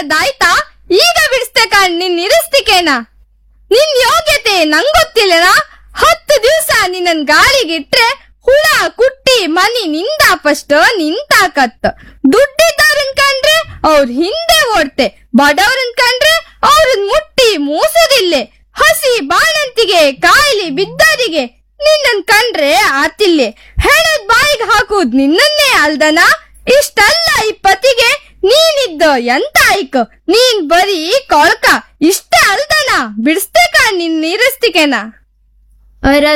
ಹೇಳದಾಯ್ತಾ ಈಗ ಬಿಡಿಸ್ತೆ ಕಾಣ್ ನಿನ್ ನಿರಸ್ತಿಕೇನ ನಿನ್ ಯೋಗ್ಯತೆ ನಂಗೊತ್ತಿಲ್ಲನ ಹತ್ತು ದಿವ್ಸ ನಿನ್ನನ್ ಗಾಳಿಗಿಟ್ರೆ ಹುಳ ಕುಟ್ಟಿ ಮನಿ ನಿಂದ ಫಸ್ಟ್ ನಿಂತಾಕತ್ತ ದುಡ್ಡಿದ್ದವ್ರನ್ ಕಂಡ್ರೆ ಅವ್ರ ಹಿಂದೆ ಓಡ್ತೆ ಬಡವ್ರನ್ ಕಂಡ್ರೆ ಅವ್ರನ್ ಮುಟ್ಟಿ ಮೂಸುದಿಲ್ಲೆ ಹಸಿ ಬಾಣಂತಿಗೆ ಕಾಯಿಲೆ ಬಿದ್ದರಿಗೆ ನಿನ್ನನ್ ಕಂಡ್ರೆ ಆತಿಲ್ಲೆ ಹೆಣದ್ ಬಾಯಿಗೆ ಹಾಕುದ್ ನಿನ್ನನ್ನೇ ಅಲ್ದನ ಇಷ್ಟಲ್ಲ ಈ ಪತಿಗೆ ನೀನಿದ್ದ ಎಂತ ಆಯ್ಕ ನೀನ್ ಬರೀ ಕೊಳ್ಕ ಇಷ್ಟೇ ಅಲ್ದನ ಬಿಡಿಸ್ತೇಕ ನಿನ್ ನೀರಿಸ್ತಿಕೆನ ಅರ